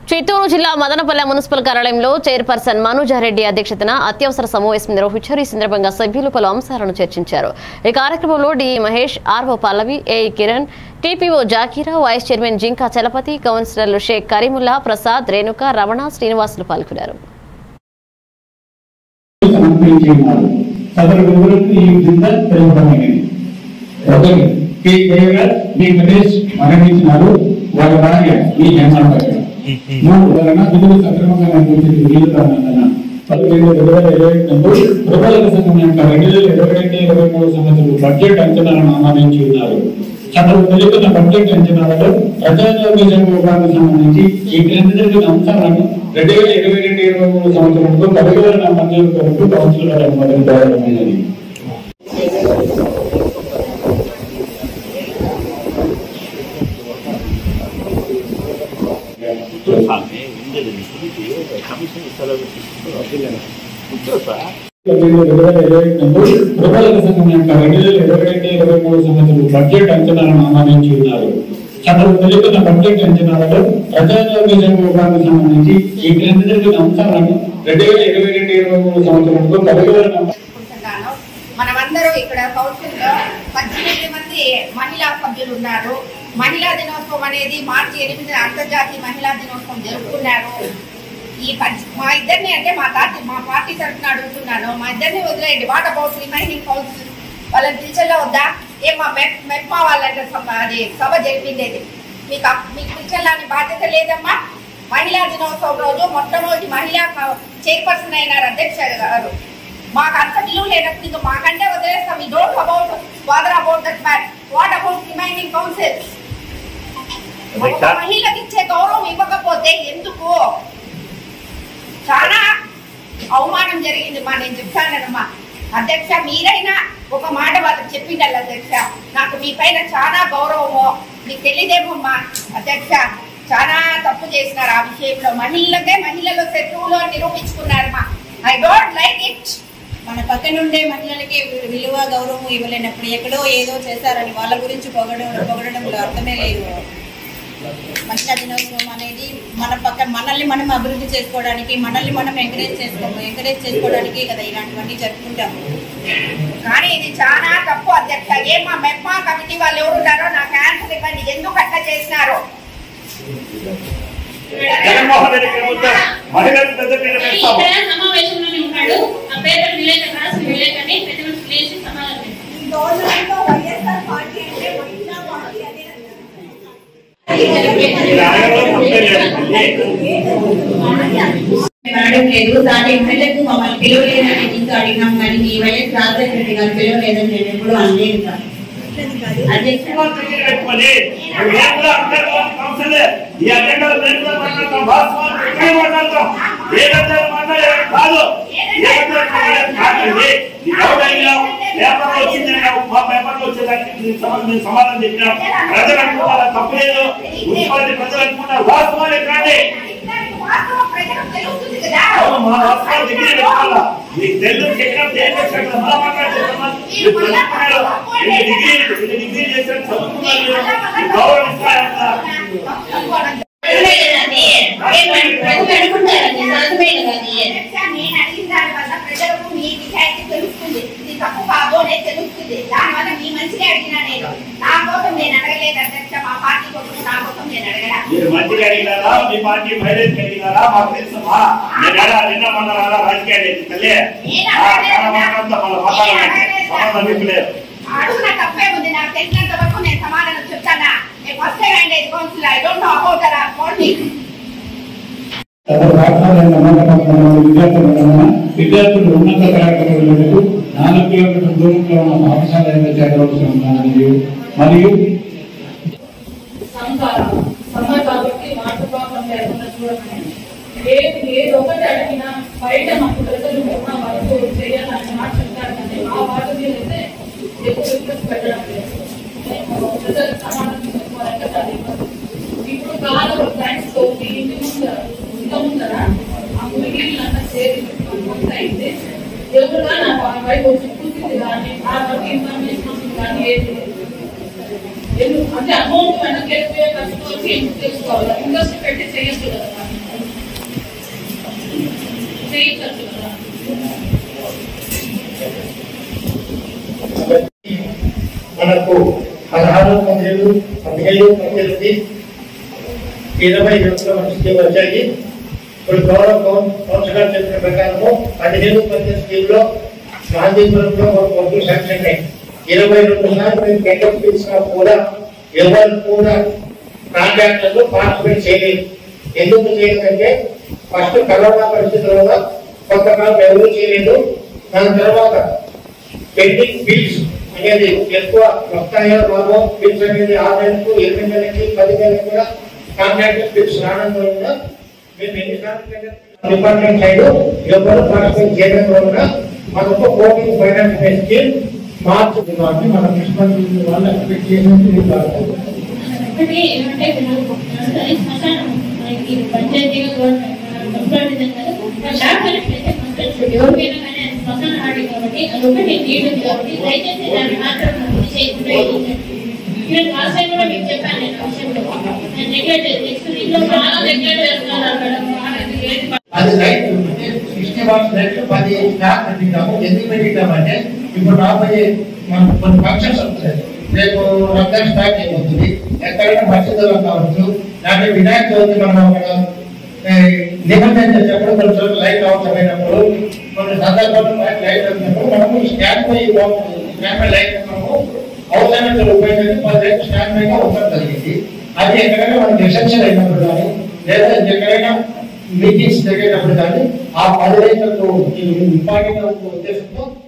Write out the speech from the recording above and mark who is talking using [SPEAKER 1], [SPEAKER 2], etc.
[SPEAKER 1] చిత్తూరు జిల్లా మదనపల్లె మున్సిపల్ కార్యాలయంలో చైర్పర్సన్ మనోజారెడ్డి అధ్యక్షతన అత్యవసర సమావేశం నిర్వహించారు ఈ సందర్భంగా సభ్యులు పలు అంశాలను చర్చించారు ఈ కార్యక్రమంలో D Mahesh RO Pallavi A Kiran TPO Jakira vice chairman Jinka Chalapathi కౌన్సిలర్లు షేక్ కరీముల్లా ప్రసాద్ రేణుక రమణ శ్రీనివాసులు పాల్గొన్నారు
[SPEAKER 2] సమర్పించి ఉన్నారు సదరు వివరాలు ఈ విధంగా తెలుపడమైనది ఒకటి కె కేవర్ బి గణేష్ మరణించినారు వారి భార్య ఈ హేమాంబర్ మూడు వలన విధులు సక్రమంగా నిర్వహించి వీలుతానన్న పదిహేను రెండు వేల ఇరవై రెండు ప్రభుత్వ సంఘం యొక్క రెండు వేల ఇరవై రెండు ఇరవై మూడు సంవత్సరం బడ్జెట్ అంచనాలను ఆమోదించి ఉన్నారు చదువు తెలుపుతున్న బడ్జెట్ అంచనాలలో ప్రజారోగ్య విభాగానికి సంబంధించి ఈ క్రింది జరిగిన అంశాలను రెండు వేల ఇరవై రెండు ఇరవై మూడు సంవత్సరంలో పరిగణన మంజూరు కొరకు కౌన్సిల్ గారు అనుమతించడమైనది రెండు వేల ఇరవై రెండు ప్రభుత్వ సంఘం యొక్క రెండు వేల ఇరవై రెండు ఇరవై మూడు సంవత్సరం బడ్జెట్ అంచనాలను ఆమోదించి ఉన్నారు చదువు తెలుపుతున్న బడ్జెట్ అంచనాలలో ప్రజారోగ్య విభాగానికి సంబంధించి ఈ క్రింది జరిగిన అంశాలను రెండు వేల ఇరవై రెండు ఇరవై మూడు సంవత్సరంలో పరిగణన
[SPEAKER 3] అనుకుంటున్నాను మనమందరూ ఇక్కడ కౌన్సిల్ లో పద్దెనిమిది మంది మహిళా సభ్యులు ఉన్నారు మహిళా దినోత్సవం అనేది మార్చి ఎనిమిది అంతర్జాతీయ మహిళా దినోత్సవం జరుపుకున్నారు ఈ పద్- మా ఇద్దరిని అంటే మా పార్టీ మా పార్టీ తరఫున అడుగుతున్నాను మా ఇద్దరిని వదిలేయండి వాట్ అబౌట్ రిమైనింగ్ కౌన్సిల్ వాళ్ళని పిలిచల్లో వద్దా ఏం మా మెప్ మెప్పా వాళ్ళంటే సభ- అది సభ జరిపిండేది మీకు అప్- మీకు పిలిచల్లాని బాధ్యత లేదమ్మా మహిళా దినోత్సవం రోజు మొట్టమొదటి మహిళా చైర్పర్సన్ అయినారు అధ్యక్ష గారు మాకు అంత విలువ లేనప్పుడు ఇంకా మాకంటే వదిలేస్తాం ఈ don't about whether about that mat what about remaining council ఒక మహిళకి ఇచ్చే గౌరవం ఇవ్వకపోతే ఎందుకు చాలా అవమానం జరిగింది మా నేను చెప్తానమ్మా అధ్యక్ష మీరైనా ఒక మాట వాళ్ళకి చెప్పిండాలి అధ్యక్ష నాకు మీ పైన చాలా గౌరవము మీకు తెలియదేమమ్మా అధ్యక్ష చాలా తప్పు చేసినారు ఆ విషయంలో మహిళలకే మహిళలు శత్రువులు అని నిరూపించుకున్నారమ్మా ఐ డోంట్ లైక్ ఇట్
[SPEAKER 4] మన పక్కనుండే మహిళలకి విలువ గౌరవం ఇవ్వలేనప్పుడు ఎక్కడో ఏదో చేశారని వాళ్ళ గురించి పొగడం పొగడంలో అర్థమే లేదు మహిళా దినోత్సవం అనేది మన పక్క మనల్ని మనం అభివృద్ధి చేసుకోవడానికి మనల్ని మనం ఎంకరేజ్ చేసుకో ఎంకరేజ్ చేసుకోవడానికి కదా ఇలాంటివన్నీ జరుపుకుంటాము
[SPEAKER 3] కానీ ఇది చాలా తప్పు అధ్యక్ష ఏం మా మెప్పా కమిటీ వాళ్ళు ఎవరున్నారో నాకు ఆన్సర్ ఇవ్వండి ఎందుకు అట్లా చేసినారు
[SPEAKER 5] జగన్మోహన్ రెడ్డి ప్రభుత్వం మహిళలు పెద్ద పీట వేస్తాము
[SPEAKER 6] ఇక్కడ సమావేశంలోనే ఉన్నాడు ఆ పేరు విలేక రాసిన విలేకని పెద్ద మనిషి లేచి సమాధానం చెప్పారు.
[SPEAKER 3] ఈ రోజుల్లో వైఎస్ఆర్ పార్టీ అంటే మహిళా పార్టీ అనే
[SPEAKER 5] ఇది అడగడం తప్పే లేదు.
[SPEAKER 4] మేడం లేదు దాని ఎమ్మెల్యేకు మమ్మల్ని పిలవలేదని ఇంకా అడిగినాం కానీ ఈ వైఎస్ రాజశేఖర రెడ్డి గారు పిలవలేదని నేను ఎప్పుడు అనలేదు సార్ అధ్యక్ష
[SPEAKER 5] ముఖ్యమంత్రికి పెట్టుకొని నువ్వు ఏం కూడా అక్కడ కౌన్సిలే. ఈ అజెండాలు దేంట్లో మాట్లాడతాం వాస్తవాలు ఎక్కడ మాట్లాడతాం ఏ అజెండాలు మాట్లాడేది కాదు ఏ అజెండాలు మాట్లాడేది కాదండి ఈ డౌట్ అడిగినాం పేపర్లో వచ్చింది అన్నావు. మా పేపర్లో వచ్చేదానికి నీకు సమాధానం నేను సమాధానం చెప్పినాం ప్రజలు అనుకుంటారా తప్పలేదు మున్సిపాలిటీ ప్రజలు అనుకుంటారు వాస్తవాలు కాండి
[SPEAKER 3] వాస్తవం ప్రజలకు తెలుస్తుంది కదా
[SPEAKER 5] అవును, మా వాస్తవాలు డిగ్రీ పెట్టుకోవాలా నీకు తెలుగు చెప్పినప్పుడు ఏం చేశాడు కదా మళ్ళా మాట్లాడుతున్నాం మీరు చదువుకున్నారు ఎన్ని డిగ్రీలు ఎన్ని డిగ్రీలు చేశారు చదువుకున్నారు మీరు. మీకు గౌరవం ఇస్తారంట
[SPEAKER 3] నేను అడిగిన దాని వల్ల ప్రజలకు మీ నిజాయితీ తెలుస్తుంది ఇది తప్పు కాదు అనేది తెలుస్తుంది దానివల్ల మీ మంచిగా అడిగినా నేను నా కోసం నేను అడగలేదు అధ్యక్ష మా పార్టీ కోసం నా కోసం నేను అడగలా
[SPEAKER 5] మీరు మంచిగా అడిగినారా మీ పార్టీ మైలేజ్ అడిగినారా మాకు తెలుసమ్మా నేను ఎలా నిన్న మొన్న రాలా రాజకీయాలు చేసి తల్లి ఆ, చాలా మాట్లాడతా మళ్ళీ మాట్లాడాలంటే సంబంధం మీకు లేదు
[SPEAKER 3] అడుగున తప్పే ఉంది నాకు తెలిసినంత వరకు నేను సమాధానం చెప్తానా నేను ఫస్ట్ టైం అండి council I don't know about that politics
[SPEAKER 2] తమ పాఠశాల నమ్మకం విద్యార్థులు ఉన్న విద్యార్థులు ఉన్నత కార్యక్రమాలకు నాలుగు కిలోమీటర్ల దూరంలో ఉన్న పాఠశాల చేరవలసి ఉందని మరియు
[SPEAKER 6] సంసారం సమ్మ కాబట్టి మాతృభావం లేకుండా చూడమని ఏది ఏది ఒకటి అడిగినా బయట మాకు ప్రజలు ఉన్న వరకు చేయాలని మాట చెప్తారు కానీ ఆ వాటి మీద అయితే ఎక్కువ ఇంట్రెస్ట్ పెట్టడం లేదు మేము ప్రజలకు సమాధానం చెప్పుకోవాలంటే అది ఇవ్వదు. ఇప్పుడు కాలం థ్యాంక్స్ తో మీ ఇంటి ముందర ఇంత ముందర ఆ మురిగిళ్ళంతా చేరి మొత్తం అయితే ఎవరుగా నా వైపు వచ్చి కూర్చుంది కానీ ఆ వరకు ఇన్ఫర్మేషన్ కానీ ఏది లేదు ఎందుకు అంటే అమౌంట్ వెనక్కి వెళ్ళిపోయే ఖర్చు వచ్చి ఎందుకు తెలుసుకోవాలి ఇండస్ట్రీ పెట్టి చేయొచ్చు కదా చేయొచ్చు కదా
[SPEAKER 7] మనకు పదహారు పదిహేడు పదిహేడు పద్దెనిమిది ఇరవై రెండు మనకి వచ్చాయి ఇప్పుడు గౌరవ కౌన్- కౌన్సిల్ గారు చెప్పిన ప్రకారము పదిహేను పద్దెనిమిది స్కీమ్లో గాంధీపురంలో ఒక కొట్టు శాంక్షన్ అయ్యాయి. ఇరవై రెండు సార్లు మేము టెండర్ పిలిచినా కూడా ఎవరు కూడా కాంట్రాక్టర్లు పార్టిసిపేట్ చేయలేదు ఎందుకు చేయలేదంటే ఫస్ట్ కరోనా పరిస్థితుల్లో కొంతకాలం ఎవరు చేయలేదు దాని తర్వాత పెండింగ్ బిల్స్ అనేది ఎక్కువ వస్తాయో రావో బిల్స్ అనేది ఆరు నెలలకు ఎనిమిది నెలలకి పది నెలలకు కూడా కాంట్రాక్టర్ బిల్స్ రావడం వల్ల మేము ఎన్నిసార్లు డిపార్ట్మెంట్ సైడ్ ఎవరు పార్టిసిపేట్ చేయడం వల్ల మనకు కోటింగ్ ఫైనాన్స్ బేస్కి మార్చ్ కాబట్టి మన మున్సిపాలిటీ వాళ్ళు ఎక్స్పెక్ట్ చేసినట్టు కాదు
[SPEAKER 8] ఒకటి ఏమంటే ఇప్పుడు అది శ్మశానం మనకి పంచాయతీగా గవర్నమెంట్ మున్సిపాలిటీ కదా ల్యాబ్ కనెక్ట్ అయితే కంపల్సరీ ఎవరికైనా కానీ అది శ్మశాన వాడి కాబట్టి అది ఒకటి నీడ్ ఉంది కాబట్టి దయచేసి దాన్ని మాత్రం ఇది చేయకుండా ఇది నేను లాస్ట్ టైం కూడా మీకు చెప్పాను నేను ఆ విషయంలో నేను నెగ్లెక్ట్ నెక్స్ట్ వీక్ లో చాలా నెగ్లెక్ట్ చేస్తున్నారు అక్కడ అది ఏది
[SPEAKER 7] అది రైట్ సిక్స్టీ వాట్స్ రైట్ పది స్టాక్ పెట్టింటాము ఎందుకు పెట్టింటామంటే ఇప్పుడు రాబోయే మన కొన్ని ఫంక్షన్స్ వస్తాయి రేపు రంజాన్ స్టార్ట్ అయిపోతుంది ఎక్కడైనా మత్స్యదళం కావచ్చు లేకపోతే వినాయక చవితి మనం అక్కడ ఏ, నిమజ్జనం చేసేటప్పుడు కొన్ని చోట్ల లైట్ అవసరమైనప్పుడు కొన్ని సందర్భాల్లో లైట్ లైట్ వచ్చినప్పుడు మనము stand by stand by light మనము అవసరమైన ఉపయోగించి పది రేపు స్టాండ్ బైగా ఉండడం జరిగింది అది ఎక్కడైనా మనకి రిసెప్షన్ అయినప్పుడు కానీ లేదా ఎక్కడైనా మీటింగ్స్ జరిగేటప్పుడు కానీ ఆ పది రైతులకు ఇంపార్టెంట్ ఉద్దేశంతో